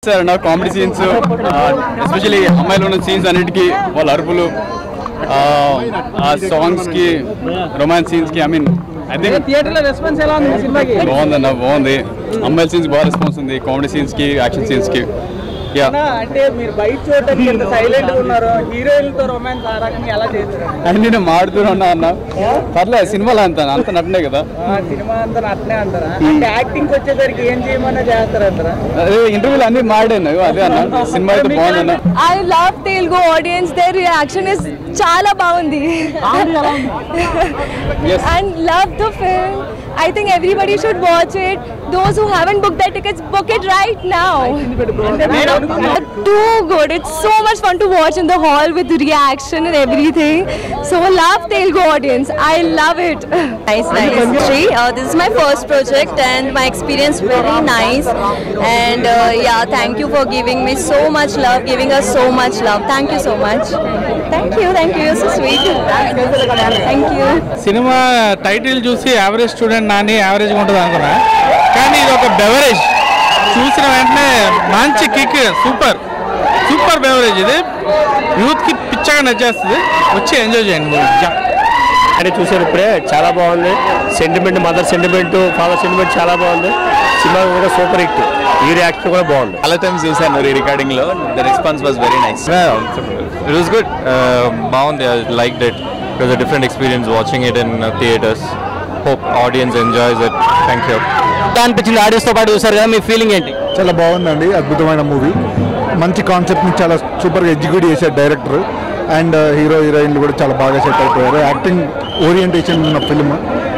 ఇచ్చారన్న comedy scenes especially అమ్మాయిలు ఉన్న scenes అన్నిటికీ వాళ్ళ అరుపులు ఆ, ఆ సాంగ్స్ కి రొమాన్స్ సీన్స్ కి I mean I think theatre లో రెస్పాన్స్ ఎలా ఉంది ఈ సినిమాకి బాగుందన్న బాగుంది అమ్మాయిల సీన్స్ బాగా రెస్పాన్స్ ఉంది కామెడీ సీన్స్ కి యాక్షన్ సీన్స్ కి యా అన్నా, అంటే మీరు బయట చూడటానికి ఎంత సైలెంట్ గా ఉన్నారు హీరోయిన్ తో రొమాన్స్ ఆ రకంగా ఎలా చేస్తారు అని నేను మాడుతూనే ఉన్నా అన్న పర్లేదు సినిమాలో అంత అంత నటనే కదా ఆ, సినిమా అంతా అట్నే అంటారా అంటే యాక్టింగ్ వచ్చేసరికి ఏం చేయమన్నా చేస్తారంటారా అదే ఇంటర్వ్యూలు అన్ని మాడాను అదే అన్న సినిమా అయితే బాగుందన్న I love Telugu audience. Their reaction is chala baundi. Yes. and love the film. I think everybody should watch it. Those who haven't booked their tickets, book it right now. Too good. It's so much fun to watch in the hall with the reaction and everything. So love Telugu audience. I love it. Nice, nice. Sri, uh, this is my first project and my experience very nice. And uh, yeah, thank you for giving me so much love, giving us so much love. Thank you so much. Thank you, thank you. You're so sweet. Thank you. సినిమా title చూసి average student Nani యావరేజ్గా ఉంటుంది అనుకున్నా కానీ ఇది ఒక beverage చూసిన వెంటనే మంచి కిక్ సూపర్ సూపర్ బెవరేజ్ ఇది యూత్కి పిచ్చగా నచ్చేస్తుంది వచ్చి ఎంజాయ్ చేయండి మూవీ అంటే చూసారు ఇప్పుడే చాలా బాగుంది sentiment mother sentiment father sentiment చాలా బాగుంది సినిమా కూడా సూపర్ హిట్ ఈ రియాక్షన్ కూడా బాగుంది చాలా టైమ్స్ చూసాను రీ రికార్డింగ్ లో the response was very nice It was good. Uh, bound, I liked it. It was a different experience watching it in uh, theaters. Hope audience enjoys it. Thank you. అనిపించింది audience తో పాటు చూసారు కదా మీ feeling ఏంటి చాలా బాగుందండి అద్భుతమైన movie మంచి కాన్సెప్ట్ని చాలా సూపర్గా ఎగ్జిక్యూట్ చేశారు డైరెక్టర్ అండ్ హీరో హీరోయిన్లు కూడా చాలా బాగా సెట్ అయిపోయారు యాక్టింగ్ ఓరియంటేషన్ ఉన్న ఫిల్మ్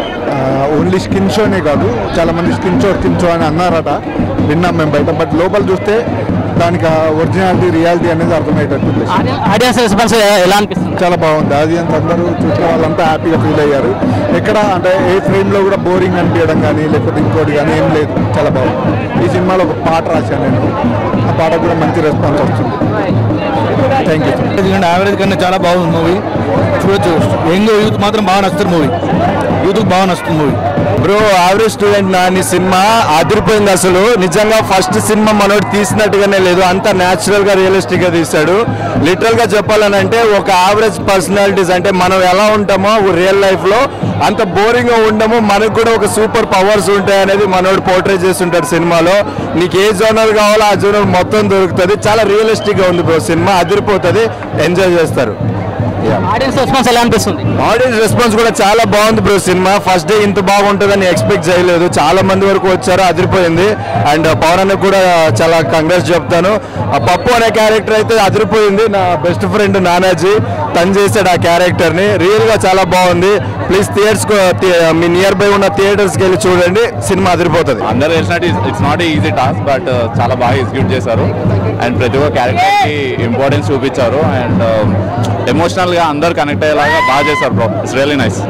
ఓన్లీ స్కిన్ షోనే కాదు చాలా మంది స్కిన్ షో స్కిన్ షో అని అన్నారట విన్నాం మేము బయట బట్ లోపల చూస్తే దానికి ఒరిజినాలిటీ రియాలిటీ అనేది అర్థమయ్యేటట్టు ఆడియన్స్ రెస్పాన్స్ ఎలా అనిపిస్తుంది చాలా బాగుంది ఆడియన్స్ అందరూ చూసిన వాళ్ళంతా హ్యాపీగా ఫీల్ అయ్యారు ఎక్కడ అంటే ఏ ఫ్రేమ్లో కూడా బోరింగ్ అనిపించడం కానీ లేకపోతే ఇంకోటి కానీ ఏం లేదు చాలా బాగుంది ఈ సినిమాలో ఒక పాట రాశాను నేను ఆ పాట కూడా మంచి రెస్పాన్స్ వస్తుంది థ్యాంక్ యూ ఎందుకంటే యావరేజ్ కన్నా చాలా బాగుంది మూవీ చూడొచ్చు యంగ్ యూత్ మాత్రం బాగా నచ్చుతుంది మూవీ యూత్కి బాగా నచ్చుతుంది movie bro average student Nani సినిమా అదిరిపోయింది అసలు నిజంగా ఫస్ట్ సినిమా మనోడు తీసినట్టుగానే లేదు అంత న్యాచురల్ గా రియలిస్టిక్ గా తీశాడు లిటరల్ గా చెప్పాలనంటే ఒక యావరేజ్ పర్సనాలిటీస్ అంటే మనం ఎలా ఉంటామో రియల్ లైఫ్ లో అంత బోరింగ్ గా ఉండము మనకు కూడా ఒక సూపర్ పవర్స్ ఉంటాయి అనేది మనోడు పోర్ట్రే చేస్తుంటాడు సినిమాలో నీకు ఏ జోనర్ కావాలో ఆ జోనర్ మొత్తం దొరుకుతుంది చాలా రియలిస్టిక్ గా ఉంది బ్రో సినిమా అదిరిపోతుంది ఎంజాయ్ చేస్తారు ఆడియన్స్ రెస్పాన్స్ ఎలా అనిపిస్తుంది ఆడియన్స్ రెస్పాన్స్ కూడా చాలా బాగుంది బ్రో సినిమా ఫస్ట్ డే ఇంత బాగుంటుందని ఎక్స్పెక్ట్ చేయలేదు చాలా మంది వరకు వచ్చారు అదిరిపోయింది అండ్ పవన్ అన్న కూడా చాలా కంగ్రెస్ చెప్తాను ఆ పప్పు అనే క్యారెక్టర్ అయితే అదిరిపోయింది నా బెస్ట్ ఫ్రెండ్ నానాజీ తను చేశాడు ఆ క్యారెక్టర్ ని రియల్ గా చాలా బాగుంది ప్లీజ్ థియేటర్స్ మీ నియర్ బై ఉన్న థియేటర్స్ కి వెళ్ళి చూడండి సినిమా అదిరిపోతుంది అందరూ తెలిసినట్టు it's not easy task but చాలా బాగా ఎగ్జిక్యూట్ చేశారు అండ్ ప్రతి ఒక్క క్యారెక్టర్ కి ఇంపార్టెన్స్ చూపించారు అండ్ ఎమోషనల్ గా అందరు కనెక్ట్ అయ్యేలాగా బాగా చేశారు bro it's really nice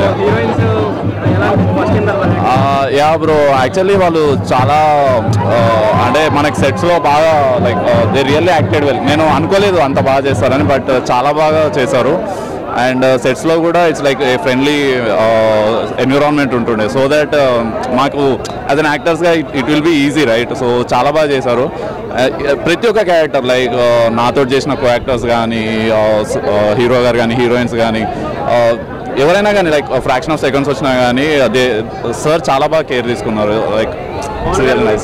yeah bro actually వాళ్ళు చాలా uh, అంటే మనకి సెట్స్ లో బాగా like they really acted well నేను అనుకోలేదు అంత బాగా చేస్తారని బట్ చాలా బాగా చేశారు అండ్ సెట్స్ లో కూడా ఇట్స్ లైక్ ఫ్రెండ్లీ ఎన్విరాన్మెంట్ ఉంటుండే సో దట్ మాకు యాజ్ అన్ యాక్టర్స్ గా it will be easy right so చాలా బాగా చేశారు Uh, ప్రతి ఒక్క క్యారెక్టర్ లైక్ నాతో చేసిన కో యాక్టర్స్ కానీ హీరో గారు కానీ హీరోయిన్స్ కానీ ఎవరైనా కానీ లైక్ ఫ్రాక్షన్ ఆఫ్ సెకండ్స్ వచ్చినా కానీ అదే సార్ చాలా బాగా కేర్ తీసుకున్నారు లైక్ ఇట్స్ రియల్ నైస్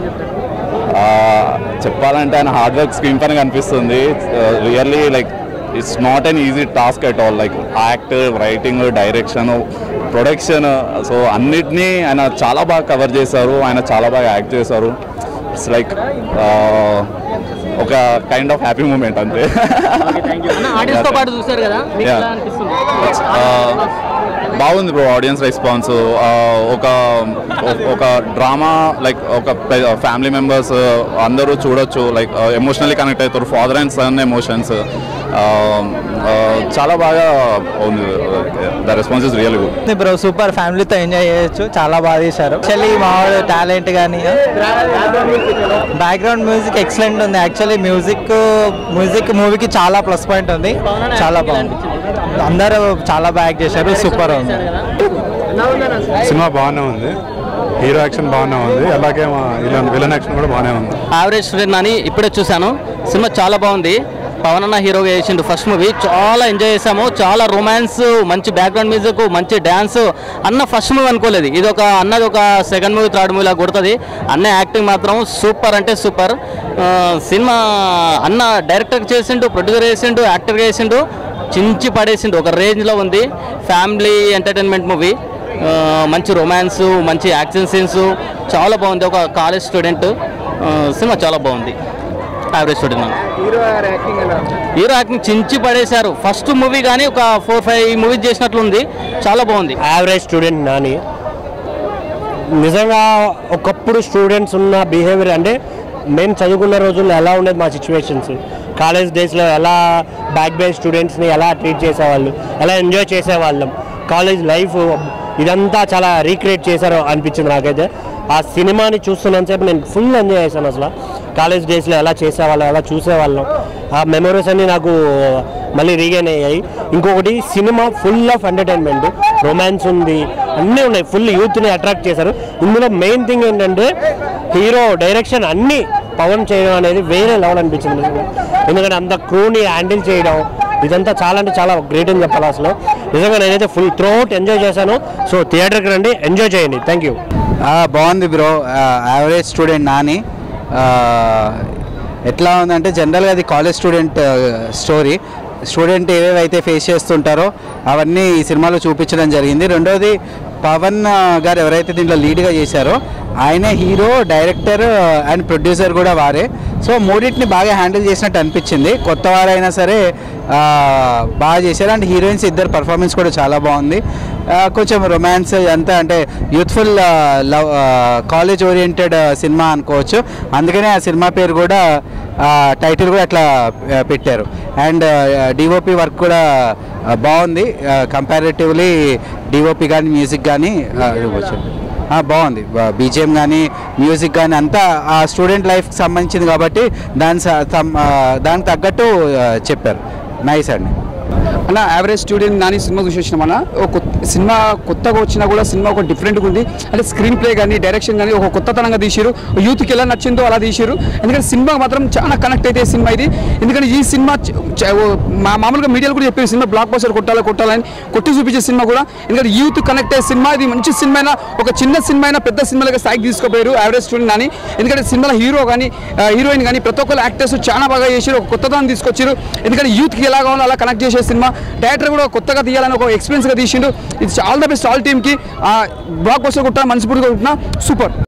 చెప్పాలంటే ఆయన హార్డ్ వర్క్ స్క్రీన్ పైన కనిపిస్తుంది really like it's not an easy task at all like act writing direction production so అన్నిటినీ ఆయన చాలా బాగా కవర్ చేశారు ఆయన చాలా బాగా యాక్ట్ చేశారు ఇట్స్ లైక్ ఒక కైండ్ ఆఫ్ హ్యాపీ మూమెంట్ అంతే ఆడియన్స్ తో పాటు చూసారు కదా మీకు Yeah. ఎలా అనిపిస్తుంది ఆ, బాగుంది బ్రో ఆడియన్స్ రెస్పాన్స్ ఒక ఒక డ్రామా లైక్ ఒక ఫ్యామిలీ మెంబర్స్ అందరూ చూడొచ్చు లైక్ ఎమోషనల్లీ కనెక్ట్ అవుతారు ఫాదర్ అండ్ సన్ ఎమోషన్స్ చాలా బాగా ఉంది the response is real good bro super ఫ్యామిలీతో ఎంజాయ్ చేయొచ్చు చాలా బాగా చేశారు యాక్చువల్లీ మావాడు టాలెంట్ కానీ బ్యాక్గ్రౌండ్ మ్యూజిక్ ఎక్సలెంట్ ఉంది యాక్చువల్లీ మ్యూజిక్ మ్యూజిక్ మూవీకి చాలా ప్లస్ పాయింట్ ఉంది చాలా బాగుంది అందరూ చాలా బాగా చేశారు సూపర్ ఉంది సినిమా బాగానే ఉంది హీరో యాక్షన్ బాగానే ఉంది అలాగే మా విలన్ విలన్ యాక్షన్ కూడా బాగానే ఉంది యావరేజ్ స్టూడెంట్ అని ఇప్పుడే చూశాను సినిమా చాలా బాగుంది పవన్ అన్న హీరోగా చేసిండు ఫస్ట్ మూవీ చాలా ఎంజాయ్ చేసాము చాలా రొమాన్స్ మంచి బ్యాక్గ్రౌండ్ మ్యూజిక్ మంచి డ్యాన్స్ అన్న ఫస్ట్ మూవీ అనుకోలేదు ఇది ఒక అన్నది ఒక సెకండ్ మూవీ థర్డ్ మూవీ లాగా కొడుతుంది అన్న యాక్టింగ్ మాత్రం సూపర్ అంటే సూపర్ ఆ, సినిమా అన్న డైరెక్టర్ చేసిండు ప్రొడ్యూసర్ చేసిండు యాక్టర్ చేసిండు చించి పడేసిండు ఒక రేంజ్లో ఉంది ఫ్యామిలీ ఎంటర్టైన్మెంట్ మూవీ ఆ, మంచి రొమాన్స్ మంచి యాక్షన్ సీన్స్ చాలా బాగుంది ఒక కాలేజ్ స్టూడెంట్ ఆ, సినిమా చాలా బాగుంది యావరేజ్ స్టూడెంట్ మనం హీరో యాక్టింగ్ చించి పడేశారు ఫస్ట్ మూవీ కానీ ఒక ఫోర్ ఫైవ్ మూవీస్ చేసినట్లుంది చాలా బాగుంది యావరేజ్ స్టూడెంట్ నాని నిజంగా ఒకప్పుడు స్టూడెంట్స్ ఉన్న బిహేవియర్ అంటే మేము చదువుకున్న రోజుల్లో ఎలా ఉండేది మా సిచ్యువేషన్స్ కాలేజ్ డేస్లో ఎలా బ్యాక్ బెంచ్ స్టూడెంట్స్ని ఎలా ట్రీట్ చేసేవాళ్ళు ఎలా ఎంజాయ్ చేసేవాళ్ళం కాలేజ్ లైఫ్ ఇదంతా చాలా రీక్రియేట్ చేశారు అనిపించింది నాకైతే ఆ సినిమాని చూస్తున్నంతసేపు నేను ఫుల్ ఎంజాయ్ చేశాను అసలు కాలేజ్ డేస్లో ఎలా చేసేవాళ్ళం ఎలా చూసేవాళ్ళం ఆ మెమరీస్ అన్నీ నాకు మళ్ళీ రీగైన్ అయ్యాయి ఇంకొకటి సినిమా ఫుల్ ఆఫ్ ఎంటర్టైన్మెంట్ రొమాన్స్ ఉంది అన్నీ ఉన్నాయి ఫుల్ యూత్ని అట్రాక్ట్ చేశారు ఇందులో మెయిన్ థింగ్ ఏంటంటే హీరో డైరెక్షన్ అన్నీ పవన్ చేయడం అనేది వేరే లెవెల్ అనిపించింది నిజంగా. ఎందుకంటే అంత క్రూని హ్యాండిల్ చేయడం ఇదంతా చాలా అంటే చాలా గ్రేట్ అని చెప్పాలి అసలు నిజంగా నేనైతే ఫుల్ త్రోట్ ఎంజాయ్ చేశాను సో థియేటర్కి రండి ఎంజాయ్ చేయండి థ్యాంక్ యూ బాగుంది బ్రో యావరేజ్ స్టూడెంట్ నాని ఆ, ఎట్లా ఉందంటే జనరల్గా అది కాలేజ్ స్టూడెంట్ స్టోరీ స్టూడెంట్ ఏవేవైతే ఫేస్ చేస్తుంటారో అవన్నీ ఈ సినిమాలో చూపించడం జరిగింది రెండోది పవన్ ఆ, గారు ఎవరైతే దీంట్లో లీడ్గా చేశారో ఆయనే హీరో డైరెక్టర్ అండ్ ప్రొడ్యూసర్ కూడా వారే సో మూడింటిని బాగా హ్యాండిల్ చేసినట్టు అనిపించింది కొత్త వారైనా సరే ఆ, బాగా చేశారు అండ్ హీరోయిన్స్ ఇద్దరు పర్ఫార్మెన్స్ కూడా చాలా బాగుంది ఆ, కొంచెం రొమాన్స్ అంతా అంటే యూత్ఫుల్ లవ్ కాలేజ్ ఓరియంటెడ్ సినిమా అనుకోవచ్చు అందుకనే ఆ సినిమా పేరు కూడా టైటిల్ కూడా అట్లా ఆ, పెట్టారు అండ్ డిఓపి వర్క్ కూడా ఆ, బాగుంది కంపారిటివ్లీ డిఓపి కానీ మ్యూజిక్ కానీ బాగుంది బీజిఎం కానీ మ్యూజిక్ కానీ అంతా ఆ స్టూడెంట్ లైఫ్కి సంబంధించింది కాబట్టి దాని స- సం- ఆ, దానికి తగ్గట్టు ఆ, చెప్పారు నైస్ అండి అన్న యావరేజ్ స్టూడెంట్ నాని సినిమా చూసేసినాం అన్న ఒక కొత్త- సినిమా కొత్తగా వచ్చినా కూడా సినిమా ఒక డిఫరెంట్గా ఉంది అంటే స్క్రీన్ ప్లే కానీ డైరెక్షన్ కానీ ఒక కొత్తతనంగా తీసిరు యూత్కి ఎలా నచ్చిందో అలా తీసిరు ఎందుకంటే సినిమా మాత్రం చాలా కనెక్ట్ అయితే సినిమా ఇది ఎందుకంటే ఈ సినిమా చ- చ- ఓ మా మామూలుగా మీడియాలో కూడా చెప్పే సినిమా బ్లాక్ బస్టర్ కొట్టాలి కొట్టాలని కొట్టి చూపించే సినిమా కూడా ఎందుకంటే యూత్ కనెక్ట్ అయ్యే సినిమా ఇది మంచి సినిమా అయినా ఒక చిన్న సినిమా అయినా పెద్ద సినిమాలుగా స్థాయికి తీసుకుపోయారు యావరేజ్ స్టూడెంట్ అని ఎందుకంటే సినిమాలో హీరో కానీ హీరోయిన్ కానీ ప్రతి ఒక్కరు యాక్టర్స్ చాలా బాగా చేసారు ఒక కొత్తదనం తీసుకొచ్చారు ఎందుకంటే యూత్కి ఎలా కావాలో అలా కనెక్ట్ చేసే సినిమా డైరెక్టర్ కూడా కొత్తగా తీయాలని ఒక ఎక్స్పీరియన్స్గా తీసిండు ఇది ఆల్ ద బెస్ట్ ఆల్ టీమ్కి బ్లాక్ బస్టర్ కొట్టాలని మనస్ఫూర్తిగా ఉంటున్నా సూపర్